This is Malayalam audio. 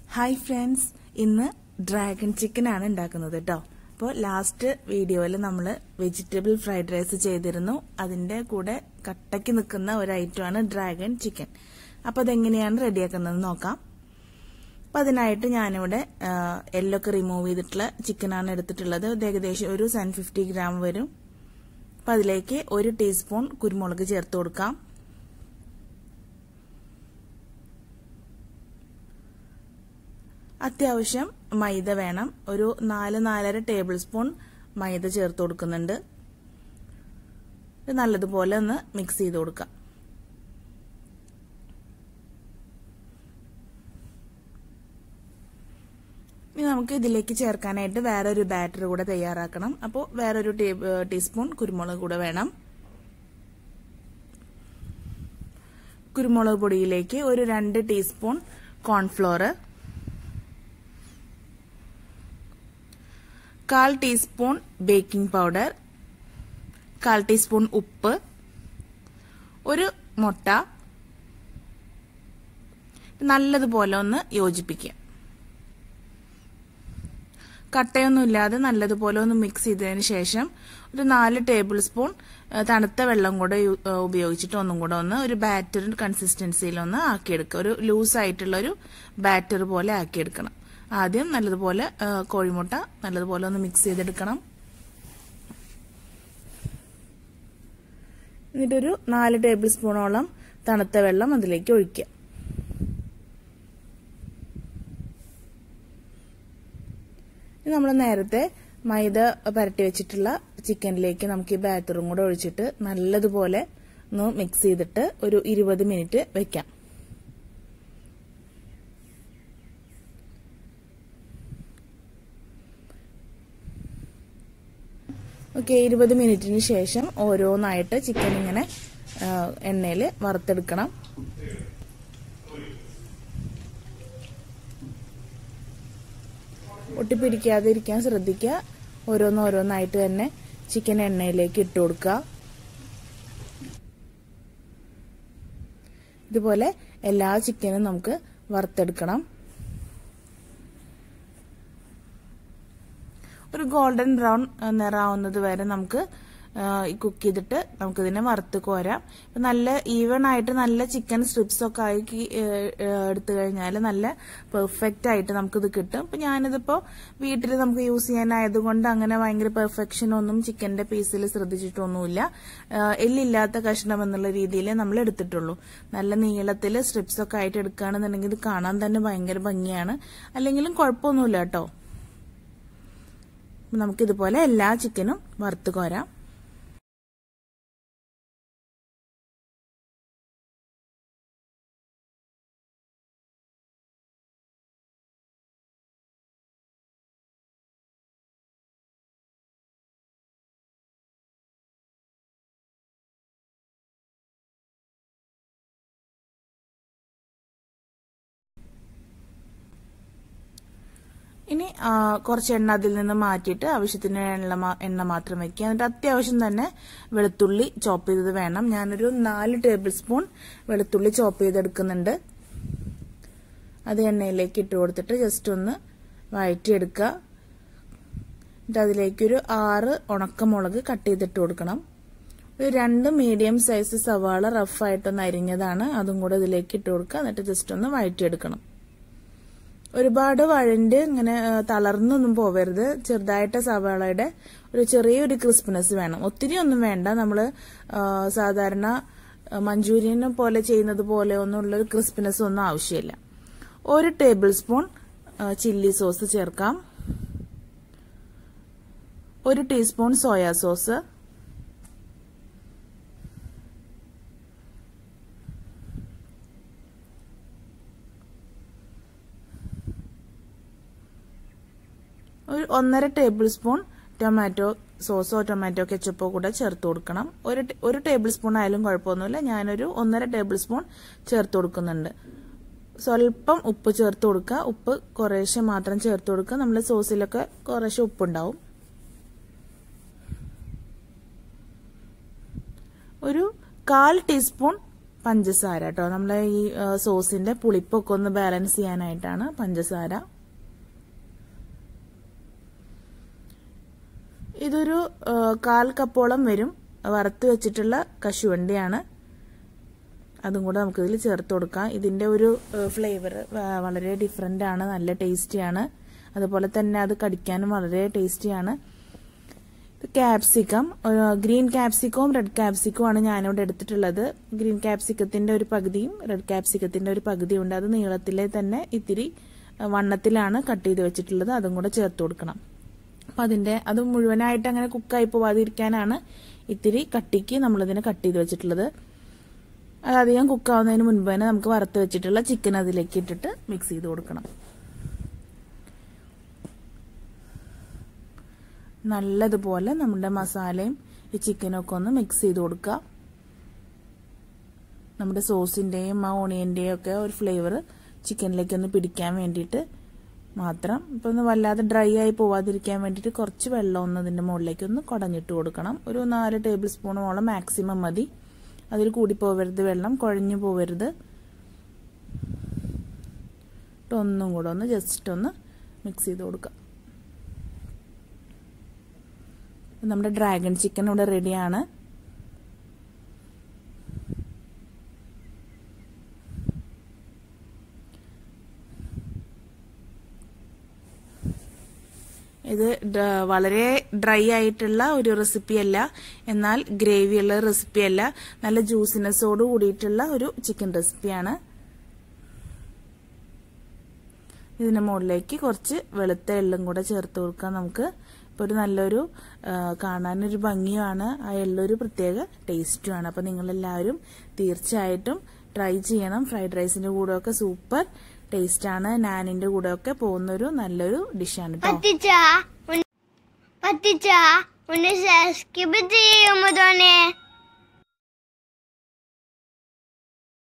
ഹായ് ഫ്രണ്ട്സ് ഇന്ന് ഡ്രാഗൺ ചിക്കൻ ആണ് ഉണ്ടാക്കുന്നത് കേട്ടോ അപ്പോൾ ലാസ്റ്റ് വീഡിയോയിൽ നമ്മൾ വെജിറ്റബിൾ ഫ്രൈഡ് റൈസ് ചെയ്തിരുന്നു അതിന്റെ കൂടെ കട്ടയ്ക്ക് നിൽക്കുന്ന ഒരു ഐറ്റമാണ് ഡ്രാഗൺ ചിക്കൻ അപ്പോൾ അതെങ്ങനെയാണ് റെഡിയാക്കുന്നത് നോക്കാം അപ്പോൾ അതിനായിട്ട് ഞാനിവിടെ എല്ലൊക്കെ റിമൂവ് ചെയ്തിട്ടുള്ള ചിക്കനാണ് എടുത്തിട്ടുള്ളത് ഇത് ഏകദേശം ഒരു സെവൻ ഫിഫ്റ്റി ഗ്രാം വരും അപ്പോൾ അതിലേക്ക് ഒരു ടീസ്പൂൺ കുരുമുളക് ചേർത്ത് കൊടുക്കാം അത്യാവശ്യം മൈദ വേണം ഒരു നാല് നാലര ടേബിൾ സ്പൂൺ മൈദ ചേർത്ത് കൊടുക്കുന്നുണ്ട് ഇത് നല്ലതുപോലെ ഒന്ന് മിക്സ് ചെയ്ത് കൊടുക്കാം ഇനി നമുക്ക് ഇതിലേക്ക് ചേർക്കാനായിട്ട് വേറൊരു ബാറ്റർ കൂടെ തയ്യാറാക്കണം അപ്പോൾ വേറൊരു ടീസ്പൂൺ കുരുമുളക് കൂടെ വേണം കുരുമുളക് പൊടിയിലേക്ക് ഒരു രണ്ട് ടീസ്പൂൺ കോൺഫ്ലോർ കാൽ ടീസ്പൂൺ ബേക്കിംഗ് പൗഡർ കാൽ ടീസ്പൂൺ ഉപ്പ് ഒരു മുട്ട നല്ലതുപോലെ ഒന്ന് യോജിപ്പിക്കുക കട്ടയൊന്നുമില്ലാതെ നല്ലതുപോലെ ഒന്ന് മിക്സ് ചെയ്തതിന് ശേഷം ഒരു നാല് ടേബിൾ സ്പൂൺ തണുത്ത വെള്ളം കൂടെ ഉപയോഗിച്ചിട്ട് ഒന്നും കൂടെ ഒന്ന് ഒരു ബാറ്റർ കൺസിസ്റ്റൻസിയിൽ ഒന്ന് ആക്കിയെടുക്കുക ഒരു ലൂസ് ആയിട്ടുള്ള ഒരു ബാറ്റർ പോലെ ആക്കിയെടുക്കണം ആദ്യം നല്ലതുപോലെ കോഴിമുട്ട നല്ലതുപോലെ ഒന്ന് മിക്സ് ചെയ്തെടുക്കണം എന്നിട്ടൊരു നാല് ടേബിൾ സ്പൂണോളം തണുത്ത വെള്ളം അതിലേക്ക് ഒഴിക്കുക നമ്മൾ നേരത്തെ മൈദ പരട്ടി വെച്ചിട്ടുള്ള ചിക്കനിലേക്ക് നമുക്ക് ഈ ബാറ്ററും കൂടെ ഒഴിച്ചിട്ട് നല്ലതുപോലെ ഒന്ന് മിക്സ് ചെയ്തിട്ട് ഒരു ഇരുപത് മിനിറ്റ് വെക്കാം ഓക്കെ ഇരുപത് മിനിറ്റിന് ശേഷം ഓരോന്നായിട്ട് ചിക്കൻ ഇങ്ങനെ എണ്ണയിൽ വറുത്തെടുക്കണം ഒട്ടിപ്പിടിക്കാതെ ഇരിക്കാൻ ശ്രദ്ധിക്കുക ഓരോന്നോരോന്നായിട്ട് തന്നെ ചിക്കൻ എണ്ണയിലേക്ക് ഇട്ട് കൊടുക്കുക ഇതുപോലെ എല്ലാ ചിക്കനും നമുക്ക് വറുത്തെടുക്കണം ഒരു ഗോൾഡൻ ബ്രൗൺ നിറാവുന്നത് വരെ നമുക്ക് കുക്ക് ചെയ്തിട്ട് നമുക്കിതിനെ വറുത്ത് കോരാം ഇപ്പം നല്ല ഈവൺ ആയിട്ട് നല്ല ചിക്കൻ സ്ട്രിപ്സ് ഒക്കെ ആക്കി എടുത്തു കഴിഞ്ഞാൽ നല്ല പെർഫെക്റ്റ് ആയിട്ട് നമുക്കിത് കിട്ടും ഇപ്പം ഞാനിതിപ്പോൾ വീട്ടിൽ നമുക്ക് യൂസ് ചെയ്യാനായതുകൊണ്ട് അങ്ങനെ ഭയങ്കര പെർഫെക്ഷൻ ഒന്നും ചിക്കന്റെ പീസിൽ ശ്രദ്ധിച്ചിട്ടൊന്നുമില്ല എല്ലില്ലാത്ത കഷ്ണം എന്നുള്ള രീതിയിൽ നമ്മൾ എടുത്തിട്ടുള്ളൂ നല്ല നീളത്തിൽ സ്ട്രിപ്സ് ഒക്കെ ആയിട്ട് എടുക്കുകയാണെന്നുണ്ടെങ്കിൽ ഇത് കാണാൻ തന്നെ ഭയങ്കര ഭംഗിയാണ് അല്ലെങ്കിലും കുഴപ്പമൊന്നുമില്ല കേട്ടോ നമുക്കിതുപോലെ എല്ലാ ചിക്കനും വറുത്ത് കോരാം ഇനി കുറച്ച് എണ്ണ അതിൽ നിന്ന് മാറ്റിയിട്ട് ആവശ്യത്തിന് എണ്ണ എണ്ണ മാത്രം വെക്കുക എന്നിട്ട് അത്യാവശ്യം തന്നെ വെളുത്തുള്ളി ചോപ്പ് ചെയ്തത് വേണം ഞാനൊരു നാല് ടേബിൾ സ്പൂൺ വെളുത്തുള്ളി ചോപ്പ് ചെയ്തെടുക്കുന്നുണ്ട് അത് എണ്ണയിലേക്ക് ഇട്ട് കൊടുത്തിട്ട് ജസ്റ്റ് ഒന്ന് വഴറ്റിയെടുക്കുക എന്നിട്ട് അതിലേക്കൊരു ആറ് ഉണക്കമുളക് കട്ട് ചെയ്തിട്ട് കൊടുക്കണം ഒരു രണ്ട് മീഡിയം സൈസ് സവാള റഫായിട്ടൊന്ന് അരിഞ്ഞതാണ് അതും കൂടെ ഇതിലേക്ക് ഇട്ട് കൊടുക്കുക എന്നിട്ട് ജസ്റ്റ് ഒന്ന് വഴറ്റിയെടുക്കണം ഒരുപാട് വഴണ്ട് ഇങ്ങനെ തളർന്നൊന്നും പോവരുത് ചെറുതായിട്ട് സവാളയുടെ ഒരു ചെറിയൊരു ക്രിസ്പിനെസ് വേണം ഒത്തിരി ഒന്നും വേണ്ട നമ്മൾ സാധാരണ മഞ്ചൂരിയനെ പോലെ ചെയ്യുന്നത് പോലെ ഒന്നുള്ള ഒരു ക്രിസ്പിനെസ് ഒന്നും ആവശ്യമില്ല ഒരു ടേബിൾ സ്പൂൺ ചില്ലി സോസ് ചേർക്കാം ഒരു ടീസ്പൂൺ സോയാ സോസ് ഒരു ഒന്നര ടേബിൾ സ്പൂൺ ടൊമാറ്റോ സോസോ ടൊമാറ്റോ കെച്ചപ്പോ കൂടെ ചേർത്ത് കൊടുക്കണം ഒരു ഒരു ടേബിൾ സ്പൂൺ ആയാലും കുഴപ്പമൊന്നുമില്ല ഞാനൊരു ഒന്നര ടേബിൾ സ്പൂൺ ചേർത്ത് കൊടുക്കുന്നുണ്ട് സ്വല്പം ഉപ്പ് ചേർത്ത് കൊടുക്കുക ഉപ്പ് കുറേശ്ശെ മാത്രം ചേർത്ത് കൊടുക്കുക നമ്മുടെ സോസിലൊക്കെ കുറേശ്ശെ ഉപ്പുണ്ടാവും ഒരു കാൽ ടീസ്പൂൺ പഞ്ചസാര കേട്ടോ നമ്മളെ ഈ ആ, സോസിന്റെ പുളിപ്പൊക്കെ ഒന്ന് ബാലൻസ് ചെയ്യാനായിട്ടാണ് പഞ്ചസാര ഇതൊരു ആ, കാൽ കപ്പോളം വരും വറുത്ത് വെച്ചിട്ടുള്ള കശുവണ്ടിയാണ് അതും കൂടെ നമുക്ക് ഇതിൽ ചേർത്ത് കൊടുക്കാം ഇതിന്റെ ഒരു ഫ്ലേവർ വളരെ ഡിഫറെന്റ് ആണ് നല്ല ടേസ്റ്റിയാണ് അതുപോലെ തന്നെ അത് കടിക്കാനും വളരെ ടേസ്റ്റിയാണ് ഇത് ക്യാപ്സിക്കം ഗ്രീൻ ക്യാപ്സിക്കവും റെഡ് ക്യാപ്സിക്കവും ആണ് ഞാനിവിടെ എടുത്തിട്ടുള്ളത് ഗ്രീൻ ക്യാപ്സിക്കത്തിന്റെ ഒരു പകുതിയും റെഡ് ക്യാപ്സിക്കത്തിന്റെ ഒരു പകുതിയും ഉണ്ട് അത് നീളത്തിലെ തന്നെ ഇത്തിരി ആ, വണ്ണത്തിലാണ് കട്ട് ചെയ്ത് വെച്ചിട്ടുള്ളത് അതും കൂടെ ചേർത്ത് കൊടുക്കണം അപ്പൊ അതിന്റെ അത് മുഴുവനായിട്ട് അങ്ങനെ കുക്കായി പോവാതിരിക്കാനാണ് ഇത്തിരി കട്ടിക്ക് നമ്മളിതിനെ കട്ട് ചെയ്ത് വെച്ചിട്ടുള്ളത് അതധികം കുക്കാവുന്നതിന് മുൻപ് തന്നെ നമുക്ക് വറുത്ത് വെച്ചിട്ടുള്ള ചിക്കൻ അതിലേക്ക് ഇട്ടിട്ട് മിക്സ് ചെയ്ത് കൊടുക്കണം നല്ലതുപോലെ നമ്മുടെ മസാലയും ഈ ചിക്കനും ഒക്കെ ഒന്ന് മിക്സ് ചെയ്ത് കൊടുക്കുക നമ്മുടെ സോസിന്റെയും ആ ഓണിയന്റെയും ഒക്കെ ഒരു ഫ്ലേവർ ചിക്കനിലേക്ക് ഒന്ന് പിടിക്കാൻ വേണ്ടിയിട്ട് മാത്രം ഇപ്പൊ ഒന്ന് വല്ലാതെ ഡ്രൈ ആയി പോവാതിരിക്കാൻ വേണ്ടിയിട്ട് കുറച്ച് വെള്ളം ഒന്ന് ഇതിന്റെ മുകളിലേക്ക് ഒന്ന് കുടഞ്ഞിട്ട് കൊടുക്കണം ഒരു നാല് ടേബിൾ സ്പൂണോളം മാക്സിമം മതി അതിൽ കൂടി പോവരുത് വെള്ളം കുഴഞ്ഞു പോവരുത് എന്നിട്ട് ഒന്നും കൂടെ ഒന്ന് ജസ്റ്റ് ഒന്ന് മിക്സ് ചെയ്ത് കൊടുക്കാം നമ്മുടെ ഡ്രാഗൺ ചിക്കൻ ഇവിടെ റെഡിയാണ് ഇത് ഡ- വളരെ ഡ്രൈ ആയിട്ടുള്ള ഒരു റെസിപ്പി അല്ല എന്നാൽ ഗ്രേവിയുള്ള റെസിപ്പി അല്ല നല്ല ജ്യൂസിനെസ്സോട് കൂടിയിട്ടുള്ള ഒരു ചിക്കൻ റെസിപ്പിയാണ് ഇതിന്റെ മുകളിലേക്ക് കുറച്ച് വെളുത്ത എള്ളും കൂടെ ചേർത്ത് കൊടുക്കാം നമുക്ക് ഇപ്പൊ ഒരു നല്ലൊരു ആ, കാണാനൊരു ഭംഗിയുമാണ് ആ എള്ളൊരു പ്രത്യേക ടേസ്റ്റുമാണ് അപ്പൊ നിങ്ങളെല്ലാവരും തീർച്ചയായിട്ടും ട്രൈ ചെയ്യണം ഫ്രൈഡ് റൈസിന്റെ കൂടെ ഒക്കെ സൂപ്പർ ടേസ്റ്റ് ആണ് നാനിന്റെ കൂടെ ഒക്കെ പോകുന്ന ഒരു നല്ലൊരു ഡിഷാണ് കേട്ടോ പത്തിച്ച പത്തിച്ച ഒന്ന് സബ്സ്ക്രൈബ് ചെയ്യുമോ